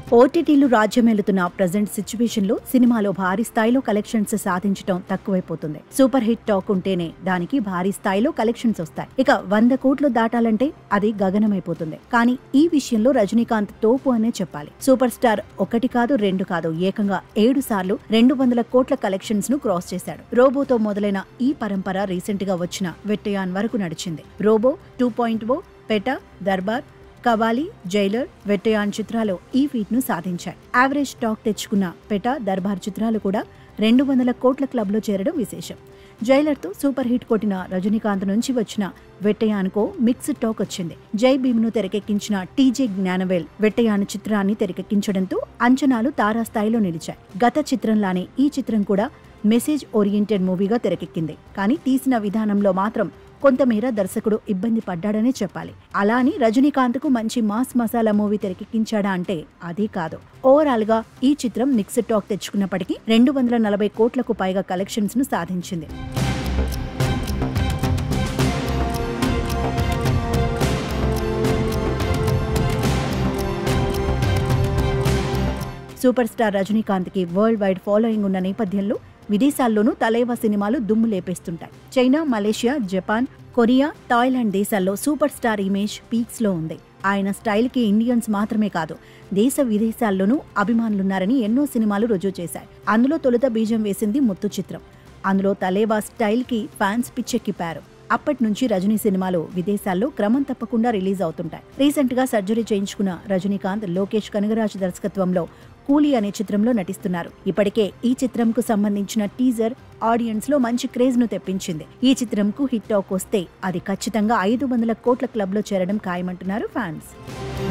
ఓటీటీలు రాజ్యమేలుతున్న present situation లో సినిమాలో భారీ స్థాయిలో కలెక్షన్స్ సాధించడం తక్కువైపోతుంది సూపర్ హిట్ టాక్ ఉంటేనే దానికి భారీ స్థాయిలో కలెక్షన్స్ వస్తాయి ఇక వంద కోట్లు దాటాలంటే అది గగనమైపోతుంది కానీ ఈ విషయంలో రజనీకాంత్ తోపు అనే చెప్పాలి సూపర్ స్టార్ ఒకటి కాదు రెండు కాదు ఏకంగా ఏడు సార్లు రెండు వందల కోట్ల కలెక్షన్స్ ను క్రాస్ చేశాడు రోబోతో మొదలైన ఈ పరంపర రీసెంట్ గా వచ్చిన వెట్టయాన్ వరకు నడిచింది robo two point O Petta Darbar Kabali Jailer Vettaiyan చిత్రాలు ఈ ఫీట్ ను సాధించాయి యావరేజ్ టాక్ తెచ్చుకున్న పెటా దర్బార్ చిత్రాలు కూడా రెండు వందల కోట్ల క్లబ్ లో చేరడం విశేషం జైలర్ తో సూపర్ హిట్ కొట్టిన రజనీకాంత్ నుంచి వచ్చిన వెట్టయాన్కో మిక్స్డ్ టాక్ వచ్చింది జై భీమ్ ను తెరకెక్కించిన టీజే జ్ఞానవేల్ వెట్టయాన్ చిత్రాన్ని తెరకెక్కించడంతో అంచనాలు తారాస్థాయిలో నిలిచాయి గత చిత్రంలానే ఈ చిత్రం కూడా మెసేజ్ ఓరియంటెడ్ మూవీగా తెరకెక్కింది కానీ తీసిన విధానంలో మాత్రం కొంతమేర దర్శకుడు ఇబ్బంది పడ్డాడనే చెప్పాలి అలా అని రజనీకాంత్కు మంచి మాస్ మసాలా మూవీ తెరకెక్కించాడా అంటే అది కాదు ఓవరాల్ గా ఈ చిత్రం మిక్స్డ్ టాక్ తెచ్చుకున్నప్పటికీ రెండు వందల నలభై కోట్లకు పైగా కలెక్షన్స్ ను సాధించింది సూపర్ స్టార్ రజనీకాంత్ కి వరల్డ్ వైడ్ ఫాలోయింగ్ ఉన్న నేపథ్యంలో విదేశాల్లోనూ తలైవా సినిమాలు దుమ్ము లేపేస్తుంటాయి China Malaysia Japan Korea Thailand దేశాల్లో సూపర్ స్టార్ ఇమేజ్ పీక్స్ లో ఉంది ఆయన స్టైల్ కి ఇండియన్స్ మాత్రమే కాదు దేశ విదేశాల్లోనూ అభిమానులున్నారని ఎన్నో సినిమాలు రుజువు చేశాయి అందులో తొలుత బీజం వేసింది ముత్తు చిత్రం అందులో తలేవా స్టైల్ కి ఫ్యాన్స్ పిచ్చెక్కిపారు అప్పటి నుంచి రజనీ సినిమాలు విదేశాల్లో క్రమం తప్పకుండా రిలీజ్ అవుతుంటాయి రీసెంట్ గా సర్జరీ చేయించుకున్న రజనీకాంత్ లోకేష్ కనగరాజ్ దర్శకత్వంలో కూలీ అనే చిత్రంలో నటిస్తున్నారు ఇప్పటికే ఈ చిత్రంకు సంబంధించిన టీజర్ ఆడియన్స్ లో మంచి క్రేజ్ ను తెప్పించింది ఈ చిత్రంకు హిట్ టాక్ వస్తే అది ఖచ్చితంగా ఐదు వందల కోట్ల క్లబ్ లో చేరడం ఖాయమంటున్నారు ఫ్యాన్స్